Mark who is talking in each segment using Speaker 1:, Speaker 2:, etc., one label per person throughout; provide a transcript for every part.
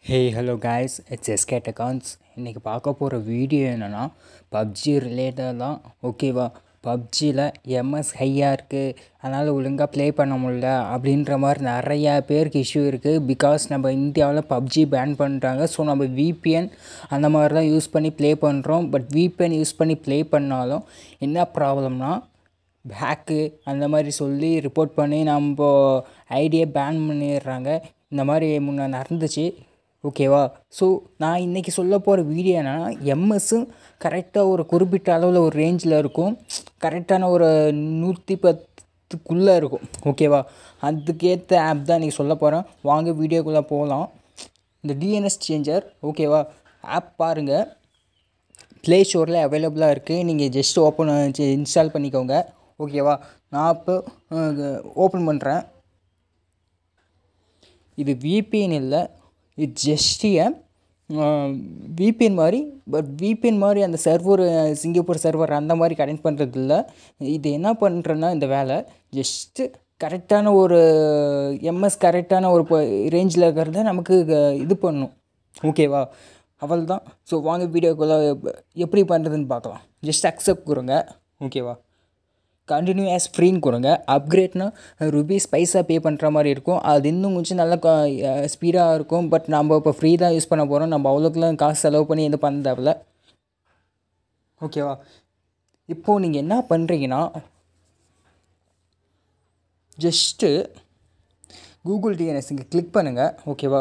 Speaker 1: Hey hello guys it's எஸ்கேட் accounts இன்றைக்கி பார்க்க போகிற வீடியோ என்னென்னா பப்ஜி ரிலேட்டட் தான் ஓகேவா பப்ஜியில் எம்எஸ் ஹையாக இருக்குது அதனால் ஒழுங்காக ப்ளே பண்ண முடியல அப்படின்ற மாதிரி நிறையா பேருக்கு இஷ்யூ இருக்குது பிகாஸ் நம்ம இந்தியாவில் பப்ஜி பேன் பண்ணுறாங்க ஸோ நம்ம விபிஎன் அந்த மாதிரி தான் யூஸ் பண்ணி ப்ளே பண்ணுறோம் பட் விபிஎன் யூஸ் பண்ணி ப்ளே பண்ணாலும் என்ன ப்ராப்ளம்னா ஹேக்கு அந்த மாதிரி சொல்லி ரிப்போர்ட் பண்ணி நம்ம ஐடியை பேன் பண்ணிடுறாங்க இந்த மாதிரி முன்னே நடந்துச்சு ஓகேவா ஸோ நான் இன்றைக்கி சொல்ல போகிற வீடியோ என்னென்னா எம்எஸ்ஸும் கரெக்டாக ஒரு குறிப்பிட்ட அளவில் ஒரு ரேஞ்சில் இருக்கும் கரெக்டான ஒரு நூற்றி பத்துக்குள்ளே இருக்கும் ஓகேவா அதுக்கேற்ற ஆப் தான் இன்றைக்கி சொல்ல போகிறேன் வாங்க வீடியோக்குள்ளே போகலாம் இந்த டிஎன்எஸ் சேஞ்சர் ஓகேவா ஆப் பாருங்கள் ப்ளே ஸ்டோரில் அவைலபிளாக இருக்குது நீங்கள் ஜஸ்ட் ஓப்பன் இன்ஸ்டால் பண்ணிக்கோங்க ஓகேவா நான் இப்போ ஓப்பன் பண்ணுறேன் இது விபிஎன் இல்லை இது ஜஸ்ட் விபிஎன் மாதிரி பட் விபிஎன் மாதிரி அந்த சர்வர் சிங்கப்பூர் சர்வர் அந்த மாதிரி கனெக்ட் பண்ணுறது இல்லை இது என்ன பண்ணுறேன்னா இந்த வேலை ஜஸ்ட்டு கரெக்டான ஒரு எம்எஸ் கரெக்டான ஒரு ரேஞ்சில் இருக்கிறத நமக்கு இது பண்ணும் ஓகேவா அவள் தான் ஸோ வாங்க வீடியோக்குள்ளே எப்படி பண்ணுறதுன்னு பார்க்கலாம் ஜஸ்ட் அக்செப்ட் கொடுங்க ஓகேவா கண்டினியூ ஆஸ் ஃப்ரீன்னு கொடுங்க அப்கிரேட்னா ருபீஸ் பைசா பே பண்ணுற மாதிரி இருக்கும் அது இன்னும் கொஞ்சம் நல்லா ஸ்பீடாக இருக்கும் பட் நம்ம இப்போ ஃப்ரீ தான் யூஸ் பண்ண போகிறோம் நம்ம அவ்வளோக்குலாம் காசு செலவு பண்ணி எதுவும் பண்ண தேவையில்ல ஓகேவா இப்போது நீங்கள் என்ன பண்ணுறீங்கன்னா ஜஸ்ட்டு கூகுள் டிஎன்எஸ் இங்கே கிளிக் பண்ணுங்கள் ஓகேவா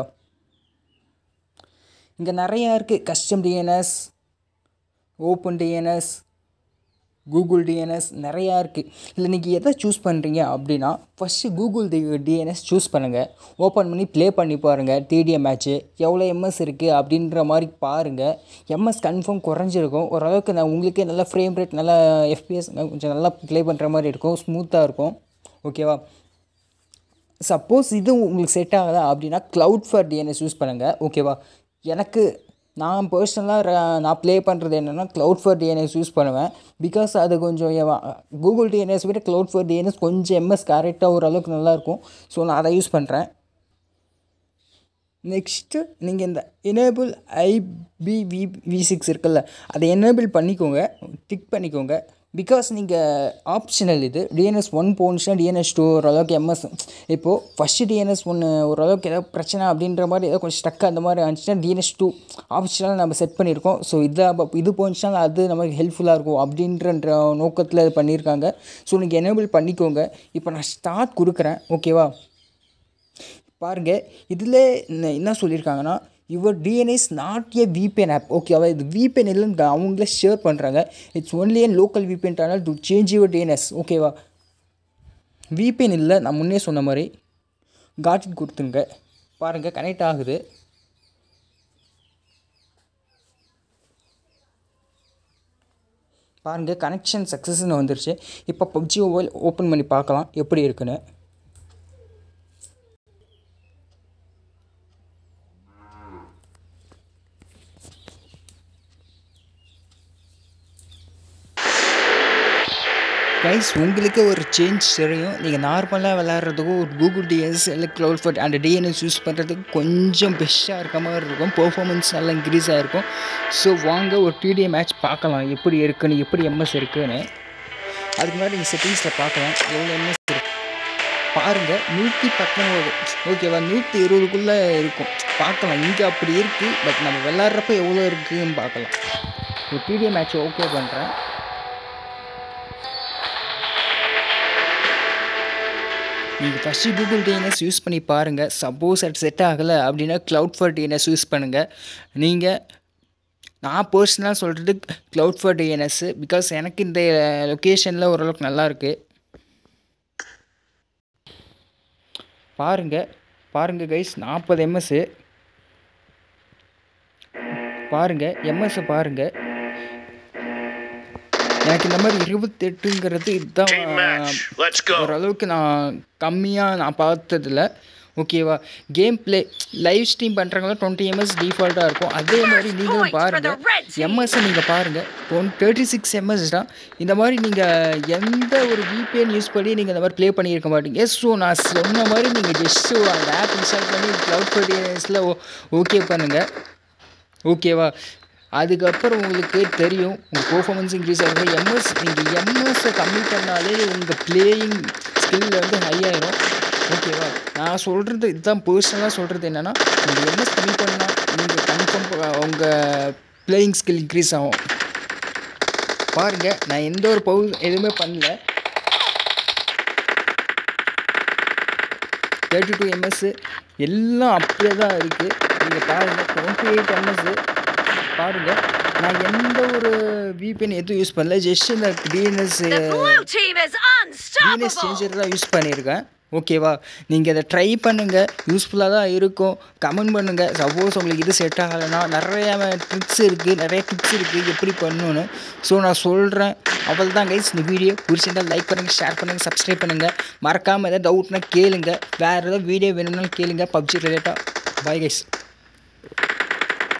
Speaker 1: இங்கே நிறையா இருக்குது custom DNS open DNS Google DNS நிறையா இருக்குது இல்லை நீங்கள் எதை சூஸ் பண்ணுறீங்க அப்படின்னா first Google D DNS choose பண்ணுங்கள் ஓப்பன் பண்ணி ப்ளே பண்ணி பாருங்கள் டிடிஎம் மேட்ச்சு எவ்வளோ எம்எஸ் இருக்குது அப்படின்ற மாதிரி பாருங்கள் எம்எஸ் கன்ஃபார்ம் குறைஞ்சிருக்கும் ஓரளவுக்கு நான் உங்களுக்கே நல்லா ஃப்ரேம் ரேட் நல்லா எஃபிஎஸ் கொஞ்சம் நல்லா ப்ளே பண்ணுற மாதிரி இருக்கும் ஸ்மூத்தாக இருக்கும் ஓகேவா சப்போஸ் இது உங்களுக்கு செட் ஆகலை அப்படின்னா க்ளவுட் ஃபார் டிஎன்எஸ் யூஸ் பண்ணுங்கள் ஓகேவா எனக்கு நான் பர்சனலாக நான் ப்ளே பண்ணுறது என்னென்னா க்ளவுட் ஃபார் டிஎன்எஸ் யூஸ் பண்ணுவேன் பிகாஸ் அது கொஞ்சம் கூகுள் டிஎன்எஸ் விட க்ளவுட் ஃபார் டிஎன்எஸ் கொஞ்சம் எம்எஸ் கரெக்டாக ஓரளவுக்கு நல்லாயிருக்கும் ஸோ நான் அதை யூஸ் பண்ணுறேன் நெக்ஸ்ட்டு நீங்கள் இந்த எனேபிள் ஐபிவி வி சிக்ஸ் இருக்குல்ல அதை எனேபிள் பண்ணிக்கோங்க டிக் பண்ணிக்கோங்க பிகாஸ் நீங்கள் ஆப்ஷனல் இது டிஎன்எஸ் ஒன் போனுச்சுன்னா டிஎன்எஸ் டூ ஓரளவுக்கு எம்எஸ் இப்போது ஃபஸ்ட்டு டிஎன்எஸ் ஒன்று ஓரளவுக்கு ஏதாவது பிரச்சனை அப்படின்ற மாதிரி ஏதோ கொஞ்சம் ஸ்டக் அந்த மாதிரி இருந்துச்சுன்னா டிஎன்எஸ் டூ ஆப்ஷனல் நம்ம செட் பண்ணியிருக்கோம் ஸோ இதை இது போனுச்சுன்னா அது நமக்கு ஹெல்ப்ஃபுல்லாக இருக்கும் அப்படின்ற நோக்கத்தில் இது பண்ணியிருக்காங்க ஸோ நீங்கள் எனேபிள் பண்ணிக்கோங்க இப்போ நான் ஸ்டார்ட் கொடுக்குறேன் ஓகேவா பாருங்கள் இதில் என்ன சொல்லியிருக்காங்கன்னா your DNS not a VPN app ஓகேவா இது விபிஎன் இல்லைன்னு அவங்களே ஷேர் பண்ணுறாங்க it's only an local VPN channel to change your DNS ஓகேவா விபிஎன் இல்லை நான் முன்னே சொன்ன மாதிரி காட்டிட் கொடுத்துருங்க பாருங்கள் கனெக்ட் ஆகுது பாருங்கள் கனெக்ஷன் சக்ஸஸ்ன்னு வந்துருச்சு இப்போ பப்ஜி மொபைல் ஓப்பன் பண்ணி பார்க்கலாம் எப்படி இருக்குன்னு கைஸ் உங்களுக்கு ஒரு சேஞ்ச் தெரியும் நீங்கள் நார்மலாக விளாட்றதுக்கும் ஒரு கூகுள் டிஎன்எஸ் இல்லை க்ளவுட் ஃபட் அந்த டிஎன்எஸ் யூஸ் பண்ணுறதுக்கு கொஞ்சம் பெஸ்ட்டாக இருக்க மாதிரி இருக்கும் பர்ஃபார்மன்ஸ் நல்லா இன்க்ரீஸ் ஆகிருக்கும் ஸோ வாங்க ஒரு டிடிஏ மேட்ச் பார்க்கலாம் எப்படி இருக்குன்னு எப்படி எம்எஸ் இருக்குன்னு அதுக்கு முன்னாடி நீங்கள் செட்டிங்ஸில் பார்க்கலாம் எவ்வளோ எம்எஸ் இருக்கு பாருங்கள் நூற்றி பத்தொம்போது ஓகேவா நூற்றி இருபதுக்குள்ளே இருக்கும் பார்க்கலாம் இங்கே அப்படி இருக்குது பட் நம்ம விளாட்றப்ப எவ்வளோ இருக்குதுன்னு பார்க்கலாம் ஒரு டிடிஏ மேட்ச் ஓகே பண்ணுறேன் நீங்கள் ஃபஸ்ட்டு கூகுள் டிஎன்எஸ் யூஸ் பண்ணி பாருங்கள் சப்போஸ் அது செட் ஆகலை அப்படின்னா க்ளவுட் ஃபார் டிஎன்எஸ் யூஸ் பண்ணுங்கள் நீங்கள் நான் பர்சனலாக சொல்கிறது க்ளவுட் ஃபார் டிஎன்எஸ்ஸு பிகாஸ் எனக்கு இந்த லொக்கேஷனில் ஓரளவுக்கு நல்லாயிருக்கு பாருங்கள் பாருங்கள் கைஸ் நாற்பது எம்எஸ்ஸு பாருங்கள் எம்எஸ்ஸை பாருங்கள் எனக்கு இந்த மாதிரி இருபத்தெட்டுங்கிறது இதுதான் ஓரளவுக்கு நான் கம்மியாக நான் பார்த்ததில்ல ஓகேவா கேம் ப்ளே லைவ் ஸ்ட்ரீம் பண்ணுறவங்களாம் டுவெண்ட்டி எம்எஸ் டிஃபால்ட்டாக இருக்கும் அதே மாதிரி நீங்களும் பாருங்கள் எம்எஸ்ஸை நீங்கள் பாருங்கள் ஒன் தேர்ட்டி சிக்ஸ் எம்எஸ் தான் இந்த மாதிரி நீங்கள் எந்த ஒரு VPN யூஸ் பண்ணி நீங்கள் இந்த மாதிரி ப்ளே பண்ணியிருக்க மாட்டீங்க ஸோ நான் சொன்ன மாதிரி நீங்கள் ஜஸ்ட்டு அந்த ஆப் இன்ஸ்டால் பண்ணி க்ளவுட் ஃபர்டினஸில் ஓகே பண்ணுங்கள் ஓகேவா அதுக்கப்புறம் உங்களுக்கு தெரியும் உங்கள் பெர்ஃபார்மன்ஸ் இன்க்ரீஸ் ஆகும் எம்எஸ் நீங்கள் எம்எஸ்ஸை கம்மி பண்ணாலே உங்கள் பிளேயிங் ஸ்கில் வந்து ஹை ஆயிரும் ஓகேவா நான் சொல்கிறது இதுதான் பர்சனலாக சொல்கிறது என்னென்னா நீங்கள் எம்எஸ் கம்மி பண்ணால் நீங்கள் கன்ஃபார்ம் உங்கள் பிளேயிங் ஸ்கில் இன்க்ரீஸ் ஆகும் பாருங்கள் நான் எந்த ஒரு பவு எதுவுமே பண்ணல தேர்ட்டி டூ எம்எஸ்ஸு எல்லாம் அப்படியே தான் இருக்குது நீங்கள் பாருங்கள் டுவெண்ட்டி எயிட் எம்எஸ்ஸு பாருங்கள் நான் எந்த ஒரு VPN எதுவும் யூஸ் பண்ணல ஜஸ்ட் இந்த DNS
Speaker 2: The blue team is
Speaker 1: DNS
Speaker 2: unstoppable.
Speaker 1: Changer தான் யூஸ் பண்ணியிருக்கேன் ஓகேவா நீங்கள் இதை ட்ரை பண்ணுங்கள் யூஸ்ஃபுல்லாக தான் இருக்கும் கமெண்ட் பண்ணுங்கள் சப்போஸ் உங்களுக்கு இது செட் ஆகலைன்னா நிறைய ட்ரிக்ஸ் இருக்குது நிறைய டிப்ஸ் இருக்குது எப்படி பண்ணணும்னு ஸோ நான் சொல்கிறேன் அவள் தான் கைஸ் இந்த வீடியோ பிடிச்சிருந்தா லைக் பண்ணுங்கள் ஷேர் பண்ணுங்கள் சப்ஸ்கிரைப் பண்ணுங்கள் மறக்காமல் எதாவது டவுட்னா கேளுங்க வேறு ஏதாவது வீடியோ வேணும்னாலும் கேளுங்க பப்ஜி ரிலேட்டாக பாய் கைஸ்